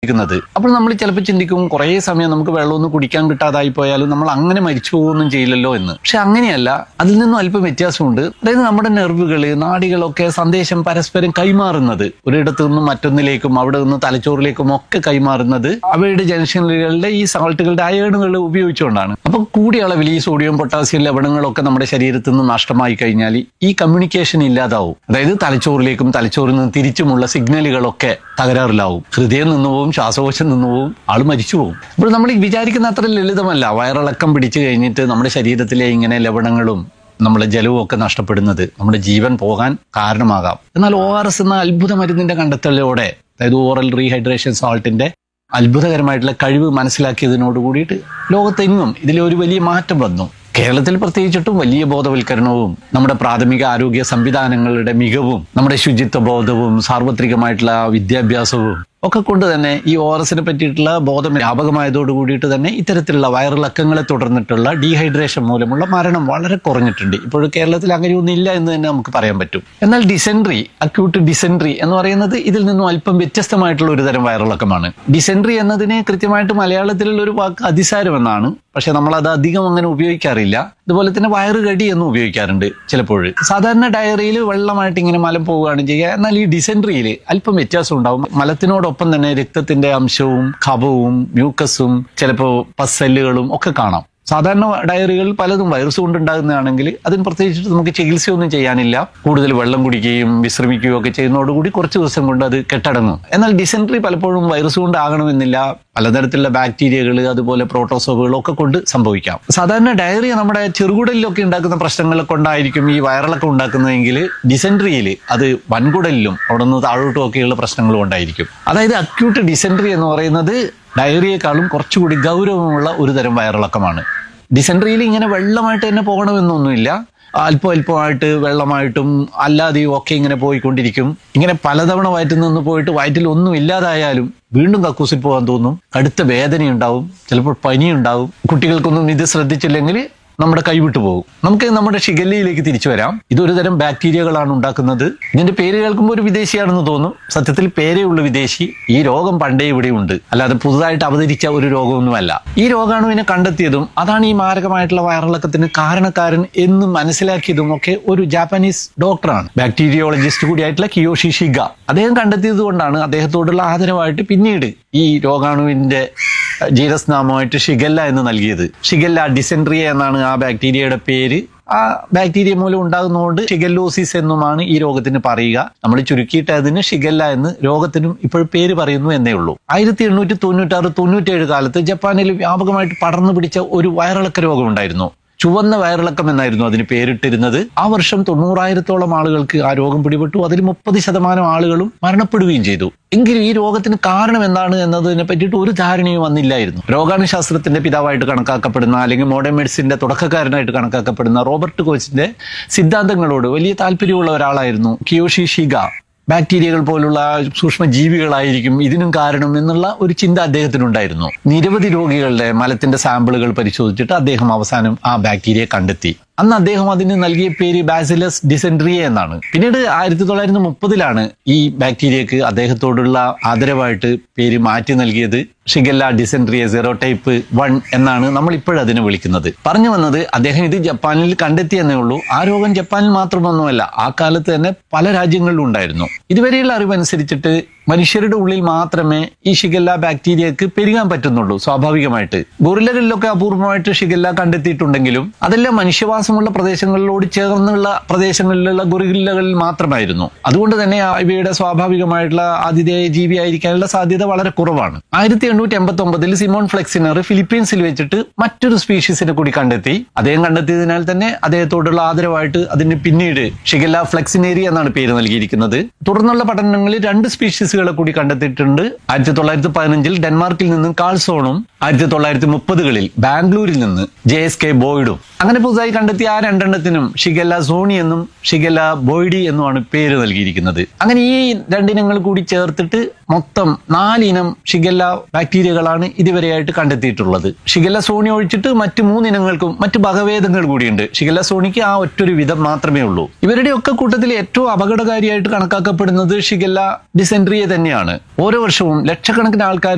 വിശ്വസിക്കുന്നത് അപ്പോൾ നമ്മൾ ചിലപ്പോൾ ചിന്തിക്കും കുറേ സമയം നമുക്ക് വെള്ളമൊന്നും കുടിക്കാൻ കിട്ടാതായി പോയാലും നമ്മൾ അങ്ങനെ മരിച്ചു പോകുകയൊന്നും ചെയ്യില്ലല്ലോ എന്ന് പക്ഷെ അങ്ങനെയല്ല അതിൽ നിന്നും അല്പം വ്യത്യാസമുണ്ട് അതായത് നമ്മുടെ നെർവുകള് നാടികളൊക്കെ സന്ദേശം പരസ്പരം കൈമാറുന്നത് ഒരിടത്തു നിന്നും മറ്റൊന്നിലേക്കും അവിടെ നിന്ന് തലച്ചോറിലേക്കും ഒക്കെ കൈമാറുന്നത് അവയുടെ ജംഗ്ഷനുകളുടെ ഈ സാൾട്ടുകളുടെ അയണുകൾ ഉപയോഗിച്ചുകൊണ്ടാണ് അപ്പൊ കൂടിയ അളവിൽ ഈ സോഡിയം പൊട്ടാസ്യം ലവണങ്ങളൊക്കെ നമ്മുടെ ശരീരത്തിൽ നിന്ന് നഷ്ടമായി കഴിഞ്ഞാൽ ഈ കമ്മ്യൂണിക്കേഷൻ ഇല്ലാതാവും അതായത് തലച്ചോറിലേക്കും തലച്ചോറിൽ നിന്ന് തിരിച്ചുമുള്ള സിഗ്നലുകളൊക്കെ തകരാറിലാവും ഹൃദയം നിന്നു പോവും ശ്വാസകോശം നിന്നു പോവും ആൾ മരിച്ചു പോകും ഇപ്പോൾ നമ്മൾ ഈ വിചാരിക്കുന്ന അത്ര ലളിതമല്ല വയറിളക്കം പിടിച്ചു കഴിഞ്ഞിട്ട് നമ്മുടെ ശരീരത്തിലെ ഇങ്ങനെ ലവണങ്ങളും നമ്മുടെ ജലവും ഒക്കെ നഷ്ടപ്പെടുന്നത് നമ്മുടെ ജീവൻ പോകാൻ കാരണമാകാം എന്നാൽ ഒ ആർ എസ് എന്ന അത്ഭുത മരുന്നിന്റെ കണ്ടെത്തലോടെ അതായത് ഓറൽ റീഹൈഡ്രേഷൻ സാൾട്ടിന്റെ അത്ഭുതകരമായിട്ടുള്ള കഴിവ് മനസ്സിലാക്കിയതിനോട് കൂടിയിട്ട് ലോകത്തെങ്ങും ഇതിൽ ഒരു വലിയ മാറ്റം വന്നു കേരളത്തിൽ പ്രത്യേകിച്ചിട്ടും വലിയ ബോധവൽക്കരണവും നമ്മുടെ പ്രാഥമിക ആരോഗ്യ സംവിധാനങ്ങളുടെ മികവും നമ്മുടെ ശുചിത്വ ബോധവും സാർവത്രികമായിട്ടുള്ള വിദ്യാഭ്യാസവും ഒക്കെ കൊണ്ട് തന്നെ ഈ ഒ ആർ എസിനെ പറ്റിയിട്ടുള്ള ബോധം വ്യാപകമായതോട് കൂടിയിട്ട് തന്നെ ഇത്തരത്തിലുള്ള വയറിളക്കങ്ങളെ തുടർന്നിട്ടുള്ള ഡീഹൈഡ്രേഷൻ മൂലമുള്ള മരണം വളരെ കുറഞ്ഞിട്ടുണ്ട് ഇപ്പോൾ കേരളത്തിൽ അങ്ങനെയൊന്നും ഇല്ല എന്ന് തന്നെ നമുക്ക് പറയാൻ പറ്റും എന്നാൽ ഡിസെൻട്രി അക്യൂട്ട് ഡിസെൻട്രി എന്ന് പറയുന്നത് ഇതിൽ നിന്നും അല്പം വ്യത്യസ്തമായിട്ടുള്ള ഒരു തരം വയറിളക്കമാണ് ഡിസെൻട്രി എന്നതിന് കൃത്യമായിട്ട് മലയാളത്തിലുള്ള ഒരു വാക്ക് അതിസാരം എന്നാണ് പക്ഷെ നമ്മൾ അത് അധികം അങ്ങനെ ഉപയോഗിക്കാറില്ല ഇതുപോലെ തന്നെ വയറുകടി എന്നും ഉപയോഗിക്കാറുണ്ട് ചിലപ്പോൾ സാധാരണ ഡയറിയിൽ വെള്ളമായിട്ട് ഇങ്ങനെ മലം പോവുകയാണ് ചെയ്യുക എന്നാൽ ഈ ഡിസെൻട്രിയിൽ അല്പം വ്യത്യാസം ഉണ്ടാവും മലത്തിനോടൊപ്പം തന്നെ രക്തത്തിന്റെ അംശവും ഖബവും മ്യൂക്കസും ചിലപ്പോൾ പസ്സല്ലുകളും ഒക്കെ കാണാം സാധാരണ ഡയറികൾ പലതും വൈറസ് കൊണ്ടുണ്ടാകുന്നതാണെങ്കിൽ അതിന് പ്രത്യേകിച്ചിട്ട് നമുക്ക് ചികിത്സയൊന്നും ചെയ്യാനില്ല കൂടുതൽ വെള്ളം കുടിക്കുകയും വിശ്രമിക്കുകയും ഒക്കെ ചെയ്യുന്നതോടുകൂടി കുറച്ച് ദിവസം കൊണ്ട് അത് കെട്ടടങ്ങും എന്നാൽ ഡിസെൻട്രി പലപ്പോഴും വൈറസ് കൊണ്ടാകണമെന്നില്ല പലതരത്തിലുള്ള ബാക്ടീരിയകൾ അതുപോലെ പ്രോട്ടോസോവുകൾ ഒക്കെ കൊണ്ട് സംഭവിക്കാം സാധാരണ ഡയറിയ നമ്മുടെ ചെറുകുടലിലൊക്കെ ഉണ്ടാക്കുന്ന പ്രശ്നങ്ങൾ കൊണ്ടായിരിക്കും ഈ വയറിളക്കം ഉണ്ടാക്കുന്നതെങ്കിൽ ഡിസെൻട്രിയിൽ അത് വൻകുടലിലും അവിടെ നിന്ന് താഴോട്ടും ഒക്കെയുള്ള പ്രശ്നങ്ങളും ഉണ്ടായിരിക്കും അതായത് അക്യൂട്ട് ഡിസെൻട്രി എന്ന് പറയുന്നത് ഡയറിയേക്കാളും കുറച്ചുകൂടി ഗൗരവമുള്ള ഒരു തരം വയറിളക്കമാണ് ഡിസെൻട്രിയിൽ ഇങ്ങനെ വെള്ളമായിട്ട് തന്നെ പോകണമെന്നൊന്നുമില്ല അല്പം അല്പമായിട്ട് വെള്ളമായിട്ടും അല്ലാതെയും ഒക്കെ ഇങ്ങനെ പോയിക്കൊണ്ടിരിക്കും ഇങ്ങനെ പലതവണ വയറ്റിൽ നിന്ന് പോയിട്ട് വയറ്റിൽ ഒന്നും ഇല്ലാതായാലും വീണ്ടും കക്കൂസിൽ പോകാൻ തോന്നും കടുത്ത വേദനയുണ്ടാവും ചിലപ്പോൾ പനിയുണ്ടാവും കുട്ടികൾക്കൊന്നും ഇത് ശ്രദ്ധിച്ചില്ലെങ്കിൽ നമ്മുടെ കൈവിട്ടു പോകും നമുക്ക് നമ്മുടെ ഷിഗല്ലയിലേക്ക് തിരിച്ചു വരാം ഇതൊരു തരം ബാക്ടീരിയകളാണ് ഉണ്ടാക്കുന്നത് ഇതിന്റെ പേര് കേൾക്കുമ്പോൾ ഒരു വിദേശിയാണെന്ന് തോന്നും സത്യത്തിൽ പേരേയുള്ള വിദേശി ഈ രോഗം പണ്ടേ ഇവിടെ ഉണ്ട് അല്ലാതെ പുതുതായിട്ട് അവതരിച്ച ഒരു രോഗമൊന്നുമല്ല ഈ രോഗാണുവിനെ കണ്ടെത്തിയതും അതാണ് ഈ മാരകമായിട്ടുള്ള വയറിളക്കത്തിന് കാരണക്കാരൻ എന്ന് മനസ്സിലാക്കിയതും ഒക്കെ ഒരു ജാപ്പനീസ് ഡോക്ടറാണ് ബാക്ടീരിയോളജിസ്റ്റ് കൂടിയായിട്ടുള്ള കിയോഷി ഷിഗ അദ്ദേഹം കണ്ടെത്തിയത് കൊണ്ടാണ് അദ്ദേഹത്തോടുള്ള ആദരവായിട്ട് പിന്നീട് ഈ രോഗാണുവിന്റെ ജീനസ് നാമമായിട്ട് ഷിഗല്ല എന്ന് നൽകിയത് ഷിഗല്ല ഡിസെൻട്രിയ എന്നാണ് ആ ബാക്ടീരിയയുടെ പേര് ആ ബാക്ടീരിയ മൂലം ഉണ്ടാകുന്നതുകൊണ്ട് ഷിഗല്ലോസിസ് എന്നുമാണ് ഈ രോഗത്തിന് പറയുക നമ്മൾ ചുരുക്കിയിട്ട് അതിന് ഷിഗല്ല എന്ന് രോഗത്തിനും ഇപ്പോൾ പേര് പറയുന്നു എന്നേ ഉള്ളൂ ആയിരത്തി എണ്ണൂറ്റി തൊണ്ണൂറ്റാറ് തൊണ്ണൂറ്റേഴ് കാലത്ത് ജപ്പാനിൽ വ്യാപകമായിട്ട് പടർന്നു പിടിച്ച ഒരു വയറിളക്ക രോഗം ഉണ്ടായിരുന്നു ചുവന്ന വയറിളക്കം എന്നായിരുന്നു അതിന് പേരിട്ടിരുന്നത് ആ വർഷം തൊണ്ണൂറായിരത്തോളം ആളുകൾക്ക് ആ രോഗം പിടിപെട്ടു അതിൽ മുപ്പത് ശതമാനം ആളുകളും മരണപ്പെടുകയും ചെയ്തു എങ്കിലും ഈ രോഗത്തിന് കാരണം എന്താണ് എന്നതിനെ പറ്റിയിട്ട് ഒരു ധാരണയും വന്നില്ലായിരുന്നു രോഗാണുശാസ്ത്രത്തിന്റെ പിതാവായിട്ട് കണക്കാക്കപ്പെടുന്ന അല്ലെങ്കിൽ മോഡേൺ മെഡിസിന്റെ തുടക്കക്കാരനായിട്ട് കണക്കാക്കപ്പെടുന്ന റോബർട്ട് കോച്ചിന്റെ സിദ്ധാന്തങ്ങളോട് വലിയ താല്പര്യമുള്ള ഒരാളായിരുന്നു കിയോഷി ഷിഗ ബാക്ടീരിയകൾ പോലുള്ള സൂക്ഷ്മ ജീവികളായിരിക്കും ഇതിനും കാരണം എന്നുള്ള ഒരു ചിന്ത അദ്ദേഹത്തിനുണ്ടായിരുന്നു നിരവധി രോഗികളുടെ മലത്തിന്റെ സാമ്പിളുകൾ പരിശോധിച്ചിട്ട് അദ്ദേഹം അവസാനം ആ ബാക്ടീരിയ കണ്ടെത്തി അന്ന് അദ്ദേഹം അതിന് നൽകിയ പേര് ബാസിലസ് ഡിസെൻട്രിയ എന്നാണ് പിന്നീട് ആയിരത്തി തൊള്ളായിരത്തി മുപ്പതിലാണ് ഈ ബാക്ടീരിയക്ക് അദ്ദേഹത്തോടുള്ള ആദരവായിട്ട് പേര് മാറ്റി നൽകിയത് Shigella dysentery zero type one എന്നാണ് നമ്മൾ ഇപ്പോഴും അതിനെ വിളിക്കുന്നത് പറഞ്ഞു വന്നത് അദ്ദേഹം ഇത് ജപ്പാനിൽ കണ്ടെത്തിയെന്നേ ഉള്ളൂ ആ രോഗം ജപ്പാനിൽ മാത്രമൊന്നുമല്ല ആ കാലത്ത് തന്നെ പല രാജ്യങ്ങളിലും ഉണ്ടായിരുന്നു ഇതുവരെയുള്ള അറിവനുസരിച്ചിട്ട് മനുഷ്യരുടെ ഉള്ളിൽ മാത്രമേ ഈ ഷിഗല്ല ബാക്ടീരിയക്ക് പെരുകാൻ പറ്റുന്നുള്ളൂ സ്വാഭാവികമായിട്ട് ഗൊറില്ലകളിലൊക്കെ അപൂർവമായിട്ട് ഷിഗല്ല കണ്ടെത്തിയിട്ടുണ്ടെങ്കിലും അതെല്ലാം മനുഷ്യവാസമുള്ള പ്രദേശങ്ങളിലോട് ചേർന്നുള്ള പ്രദേശങ്ങളിലുള്ള ഗൊറില്ലകളിൽ മാത്രമായിരുന്നു അതുകൊണ്ട് തന്നെ ആ ഇവയുടെ സ്വാഭാവികമായിട്ടുള്ള ആതിഥേയ ജീവിയായിരിക്കാനുള്ള സാധ്യത വളരെ കുറവാണ് ആയിരത്തി എണ്ണൂറ്റി എൺപത്തി ഒമ്പതിൽ സിമോൺ ഫ്ലെക്സിനർ ഫിലിപ്പീൻസിൽ വെച്ചിട്ട് മറ്റൊരു സ്പീഷീസിനെ കൂടി കണ്ടെത്തി അദ്ദേഹം കണ്ടെത്തിയതിനാൽ തന്നെ അദ്ദേഹത്തോടുള്ള ആദരവായിട്ട് അതിന് പിന്നീട് ഷിഗല്ല ഫ്ലെക്സിനേരി എന്നാണ് പേര് നൽകിയിരിക്കുന്നത് തുടർന്നുള്ള പഠനങ്ങളിൽ രണ്ട് സ്പീഷീസുകളെ കൂടി കണ്ടെത്തിയിട്ടുണ്ട് ആയിരത്തി തൊള്ളായിരത്തി പതിനഞ്ചിൽ ഡെൻമാർക്കിൽ നിന്നും കാൾസോണും ആയിരത്തി തൊള്ളായിരത്തി മുപ്പതുകളിൽ ബാംഗ്ലൂരിൽ നിന്ന് ജെ എസ് കെ ബോയ്ഡും അങ്ങനെ പുതുതായി കണ്ടെത്തിയ ആ രണ്ടെണ്ണത്തിനും ഷിഗല്ല സോണി എന്നും ഷിഗല്ല ബോയ്ഡി എന്നുമാണ് പേര് നൽകിയിരിക്കുന്നത് അങ്ങനെ ഈ രണ്ടിനങ്ങൾ കൂടി ചേർത്തിട്ട് മൊത്തം നാലിനം ഷിഗല്ല ബാക്ടീരിയകളാണ് ഇതുവരെയായിട്ട് കണ്ടെത്തിയിട്ടുള്ളത് ഷിഗല്ല സോണി ഒഴിച്ചിട്ട് മറ്റ് മൂന്നിനങ്ങൾക്കും മറ്റ് വകഭേദങ്ങൾ കൂടിയുണ്ട് ഷിഗല്ല സോണിക്ക് ആ ഒറ്റൊരു വിധം മാത്രമേ ഉള്ളൂ ഇവരുടെ ഒക്കെ കൂട്ടത്തിൽ ഏറ്റവും അപകടകാരിയായിട്ട് കണക്കാക്കപ്പെടുന്നത് ഷിഗല്ല ഡിസെൻട്രിയെ തന്നെയാണ് ഓരോ വർഷവും ലക്ഷക്കണക്കിന് ആൾക്കാർ